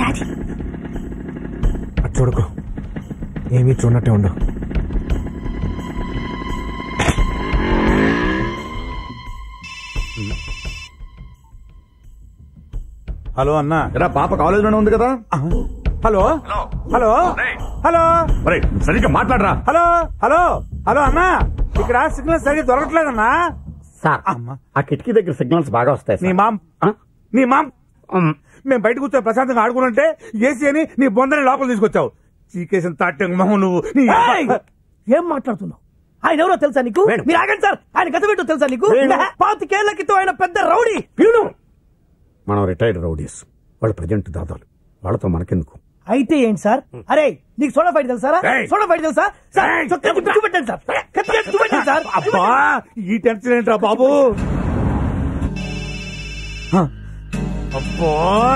Daddy అటు చూడకు ఏమీ చూడనట్టే ఉండు హలో అన్నా ఎరా పాప కాలేజీలోనే ఉంది కదా హలో హలో హలో ఒరేయ్, సరిగ్గా మాట్లాడరా హలో హలో హలో అన్నా ఇక్కడ సిగ్నల్ సరిగ్గా దొరకట్లేదన్నా సార్ అమ్మా. ఆ కిటికీ దగ్గర సిగ్నల్స్ బాగా వస్తాయి నీ సార్. మామ్ ఆ? నీ మామ్ ఉమ్, మేము బయట కూర్చొని ప్రశాంతంగా ఆడుకుంటుంటే ఏసీ అని నీ బొందని లోపల తీసుకొచ్చావు చీకేసిన తాటే మొహం నువ్వు నీ ఏయ్! ఏం మాట్లాడుతున్నావు ఆయన ఎవరో తెలుసా నీకు వేణు. మీరు ఆగండి సార్ ఆయన గత పెట్టు తెలుసా నీకు వేణు. పాతికేళ్ల క్రితం ఆయన పెద్ద రౌడీ విను మనం రిటైర్డ్ రౌడీస్ వాళ్ళు ప్రజెంట్ దాదాలు వాళ్ళతో మనకెందుకు అయితే ఏంటి సార్ అరే నీకు సోడా ఫైట్ తెలుసా ఏయ్! సోడా ఫైట్ తెలుసా సార్ ఏయ్! చొక్కా తిప్పి చూపెట్టండి సార్ కత్తి కత్తి చూపెట్టండి సార్ అబ్బా ఈ టెన్షన్ ఏంట్రా బాబు హ. అబ్బా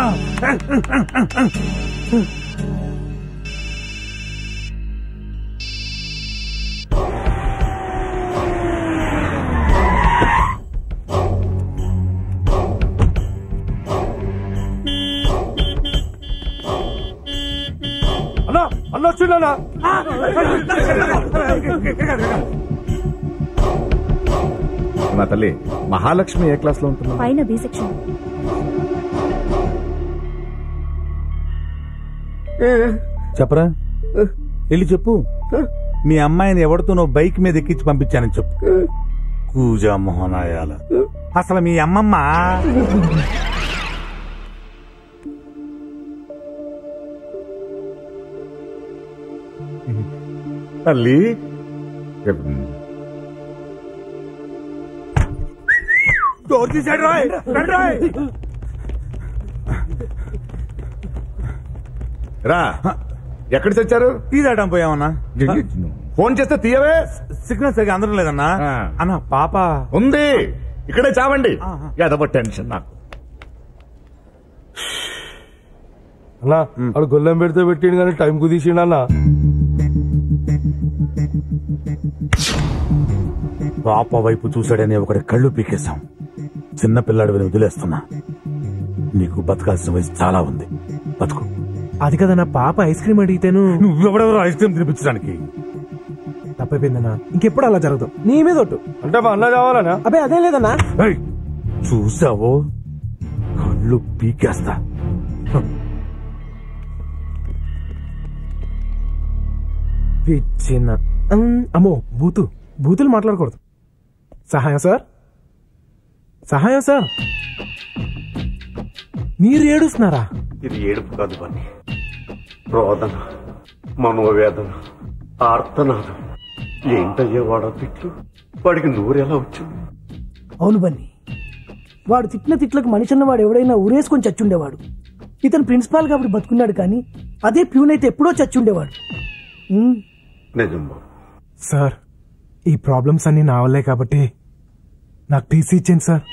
అన్నా అన్న వచ్చిండన్నా నా తల్లి మహాలక్ష్మి ఏ క్లాస్ లో ఉంటున్నా పైన బి సెక్షన్ చెప్పరా వెళ్ళి చెప్పు మీ అమ్మాయిని ఎవరితో నువ్వు బైక్ మీద ఎక్కించి పంపించానని చెప్పు కూజా మోహనాయాల అసలు మీ అమ్మమ్మ తల్లి డోర్ తీసాడు రాయ్ రండి రాయ్ రా ఎక్కడ తెచ్చారు టీ తాగడం పోయామన్నా ఫోన్ చేస్తే తీయవే సిగ్నల్ సరిగా అందరం లేదన్నా ఆ. అన్న పాప ఉంది ఇక్కడే చావండి ఆహా. యాదవ టెన్షన్ నాకు అన్నా వాడు గొల్లెం పెడితే పెట్టిండు కానీ టైం కుదిసిండు అన్న పాప వైపు చూశాడని ఒకటి కళ్ళు పీకేశాం చిన్న పిల్లాడిని వదిలేస్తున్నా నీకు బతకాల్సిన వయసు చాలా ఉంది బతుకు అది కదా నా పాప ఐస్ క్రీమ్ అడిగితేను నువ్వెవడెవరో ఐస్ క్రీమ్ తినిపించడానికి తప్పైపోయిందన్నా ఇంకెప్పుడు అలా జరగదు నీ మీద ఒట్టు అంటే మా అన్న కావాలనా అబ్బే అదే లేదన్నా ఏయ్, చూసావో కళ్ళు పీకేస్తా పిచ్చిన ఉమ్, అమ్మో బూతు బూతులు మాట్లాడకూడదు సహాయం సార్ సహాయం సార్ మీరు ఏడుస్తున్నారా ఇది ఏడుపు కాదు బన్నీ రోదన మనోవేదన ఆర్తనాదం ఏంటయ్యా వాడా తిట్లు వాడికి నూరెలా వచ్చింది అవును బన్ని వాడు తిట్టిన తిట్లకు మనిషి అన్నవాడు ఎవడైనా ఊరేసుకొని చచ్చుండేవాడు ఇతను ప్రిన్సిపాల్ కాబట్టి బతుకున్నాడు కానీ అదే ప్యూన్ అయితే ఎప్పుడో చచ్చుండేవాడు ఉమ్, నిజం బాబు సార్ ఈ ప్రాబ్లమ్స్ అన్ని నా వల్లే కాబట్టి నాకు టీసీ ఇచ్చింది సార్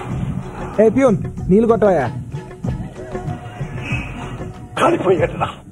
ఏ ప్యూన్ నీళ్ళు కొట్టవయా కాలిపోయాడు